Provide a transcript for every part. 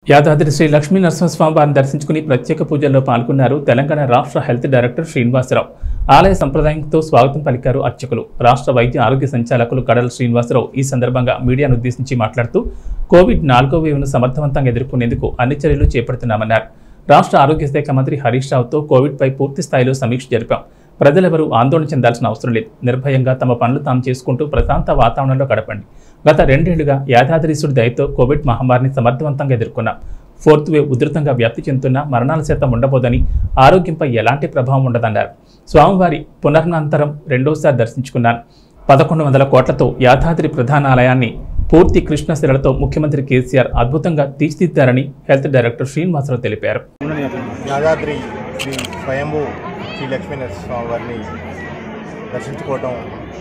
యాదాద్రి శ్రీ లక్ష్మీ నరసింహస్వామి వారిని దర్శించుకుని ప్రత్యేక పూజల్లో పాల్గొన్నారు తెలంగాణ రాష్ట్ర హెల్త్ డైరెక్టర్ శ్రీనివాసరావు ఆలయ సంప్రదాయంతో స్వాగతం పలికారు అర్చకులు రాష్ట్ర వైద్య ఆరోగ్య సంచాలకులు కడల శ్రీనివాసరావు ఈ సందర్భంగా మీడియాను ఉద్దేశించి మాట్లాడుతూ కోవిడ్ నాలుగో వేవ్ను సమర్థవంతంగా ఎదుర్కొనేందుకు అన్ని చర్యలు చేపడుతున్నామన్నారు రాష్ట్ర ఆరోగ్య శాఖ మంత్రి హరీష్ రావుతో కోవిడ్పై పూర్తి స్థాయిలో సమీక్ష జరిపాం ప్రజలెవరూ ఆందోళన చెందాల్సిన అవసరం లేదు నిర్భయంగా తమ పనులు తాము చేసుకుంటూ ప్రశాంత వాతావరణంలో గడపండి గత రెండేళ్లుగా యాదాద్రీశుడి దయతో కోవిడ్ మహమ్మారిని సమర్థవంతంగా ఎదుర్కొన్నాం ఫోర్త్ వేవ్ ఉధృతంగా వ్యాప్తి చెందుతున్న మరణాల శాతం ఉండబోదని ఆరోగ్యంపై ఎలాంటి ప్రభావం ఉండదన్నారు స్వామివారి పునర్నంతరం రెండోసారి దర్శించుకున్నాను పదకొండు వందల కోట్లతో యాదాద్రి ప్రధాన ఆలయాన్ని పూర్తి కృష్ణశిలలతో ముఖ్యమంత్రి కేసీఆర్ అద్భుతంగా తీర్చిదిద్దారని హెల్త్ డైరెక్టర్ శ్రీనివాసరావు తెలిపారు యాదాద్రి శ్రీ స్వయంభూ శ్రీ లక్ష్మీ నరసింహస్వామి వారిని దర్శించుకోవటం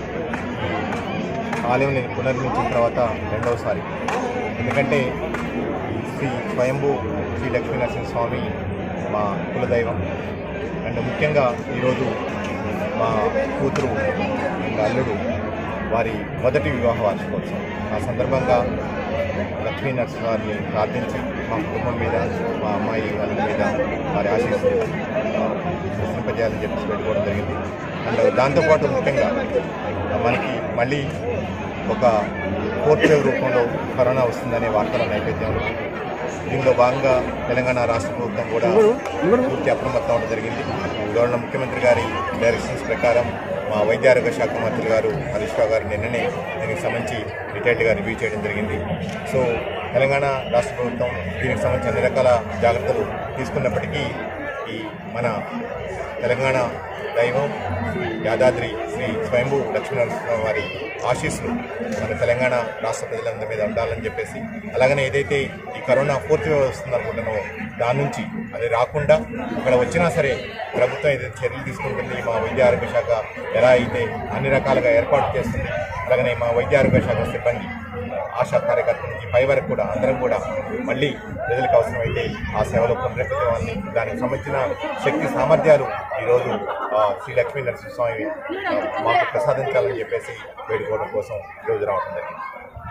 ఆలయం పునర్మించిన తర్వాత రెండవసారి ఎందుకంటే శ్రీ స్వయంభూ శ్రీ లక్ష్మీ నరసింహస్వామి మా కులదైవం అండ్ ముఖ్యంగా ఈరోజు మా కూతురు అండ్ అల్లుడు వారి మొదటి వివాహ వార్షికోత్సవం ఆ సందర్భంగా లక్ష్మీ నరసింహాన్ని ప్రార్థించి మా కుటుంబం మీద మా అమ్మాయి వాళ్ళ మీద వారి ఆశీస్సులు ప్రశ్నింపజేయాలని చెప్పేసి పెట్టుకోవడం జరిగింది అండ్ దాంతోపాటు ముఖ్యంగా మనకి మళ్ళీ ఒక ఫోర్త్ వేవ్ రూపంలో కరోనా వస్తుందనే వార్తల నేపథ్యంలో దీనిలో భాగంగా తెలంగాణ రాష్ట్ర ప్రభుత్వం కూడా పూర్తి అప్రమత్తం అవడం జరిగింది గవర్నర్ ముఖ్యమంత్రి గారి డైరెక్షన్స్ ప్రకారం మా వైద్య ఆరోగ్య శాఖ మంత్రి గారు హరీష్ రావు గారు నిన్ననే దీనికి సంబంధించి డీటెయిల్డ్గా రివ్యూ చేయడం జరిగింది సో తెలంగాణ రాష్ట్ర ప్రభుత్వం దీనికి సంబంధించి అన్ని రకాల జాగ్రత్తలు తీసుకున్నప్పటికీ ఈ మన తెలంగాణ దైవం యాదాద్రి శ్రీ స్వయంభూ లక్ష్మీనరసింహ వారి ఆశీస్సులు మన తెలంగాణ రాష్ట్ర ప్రజలందరి మీద ఉండాలని చెప్పేసి అలాగనే ఏదైతే ఈ కరోనా ఫోర్త్ వేవ్ వస్తుంది అనుకుంటున్నామో దాని నుంచి అది రాకుండా అక్కడ వచ్చినా సరే ప్రభుత్వం ఏదైతే చర్యలు తీసుకుంటుంది మా వైద్య ఆరోగ్య శాఖ ఎలా అయితే అన్ని రకాలుగా ఏర్పాటు చేస్తుంది అలాగనే మా వైద్య ఆరోగ్య శాఖ సిబ్బంది ఆశా కార్యకర్తల నుంచి పై వరకు కూడా అందరం కూడా మళ్ళీ ప్రజలకు అవసరమైతే ఆ సేవలో పునరుద్ధరించాలని దానికి సంబంధించిన శక్తి సామర్థ్యాలు ఈరోజు ఆ, శ్రీ లక్ష్మీ నరసింహస్వామి ఆ, మాకు ప్రసాదించాలని చెప్పేసి వేడుకోవడం కోసం ఈరోజు రావడం జరిగింది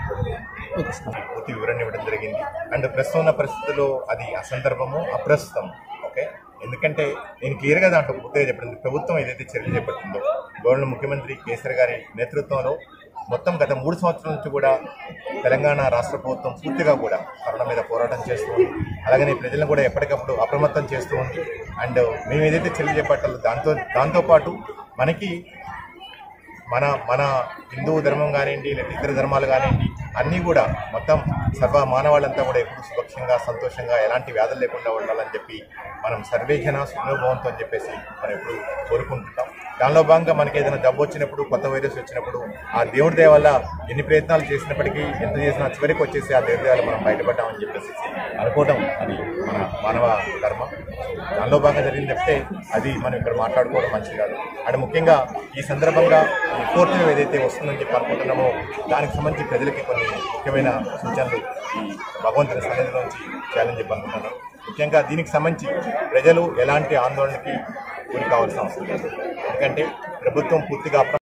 పూర్తి వివరణ ఇవ్వడం జరిగింది అండ్ ప్రస్తుతం ఉన్న పరిస్థితుల్లో అది అసందర్భము అప్రస్తుతం ఓకే ఎందుకంటే నేను క్లియర్గా దాంట్లో పూర్తిగా చెప్పడం ప్రభుత్వం ఏదైతే చర్యలు చేపట్టిందో గవర్నర్ ముఖ్యమంత్రి కేసీఆర్ గారి నేతృత్వంలో మొత్తం గత మూడు సంవత్సరాల నుంచి కూడా తెలంగాణ రాష్ట్ర ప్రభుత్వం పూర్తిగా కూడా కరోనా మీద పోరాటం చేస్తూ ఉంది అలాగనే ప్రజలను కూడా ఎప్పటికప్పుడు అప్రమత్తం చేస్తూ ఉంది అండ్ మేము ఏదైతే చర్యలు చేపట్టాలో దాంతో దాంతోపాటు మనకి మన మన హిందూ ధర్మం కానివ్వండి లేదా ఇతర ధర్మాలు కానివ్వండి అన్నీ కూడా మొత్తం సర్వ మానవాళ్ళంతా కూడా ఎప్పుడు సుభక్షంగా సంతోషంగా ఎలాంటి వ్యాధులు లేకుండా ఉండాలని చెప్పి మనం సర్వేజన సుఖభవంతో అని చెప్పేసి మనం ఎప్పుడు కోరుకుంటుంటాం దానిలో భాగంగా మనకి ఏదైనా జబ్బు వచ్చినప్పుడు కొత్త వైరస్ వచ్చినప్పుడు ఆ దేవుడి దయ వల్ల ఎన్ని ప్రయత్నాలు చేసినప్పటికీ ఎంత చేసినా చివరికి వచ్చేసి ఆ దేవుడి దయ వల్ల మనం బయటపడ్డామని చెప్పేసి అనుకోవడం అది మన మానవ ధర్మం దానిలో భాగంగా జరిగింది చెప్తే అది మనం ఇక్కడ మాట్లాడుకోవడం మంచిది కాదు అండ్ ముఖ్యంగా ఈ సందర్భంగా ఈ ఫోర్త్ వేవ్ ఏదైతే వస్తుందని చెప్పి అనుకుంటున్నామో దానికి సంబంధించి ప్రజలకి కొన్ని ముఖ్యమైన సూచనలు ఈ భగవంతుని సన్నిధిలోంచి చేయాలని చెప్పి అనుకుంటున్నాను ముఖ్యంగా దీనికి సంబంధించి ప్రజలు ఎలాంటి ఆందోళనకి గురి కావాల్సిన అవసరం లేదు ఎందుకంటే ప్రభుత్వం పూర్తిగా అప్ర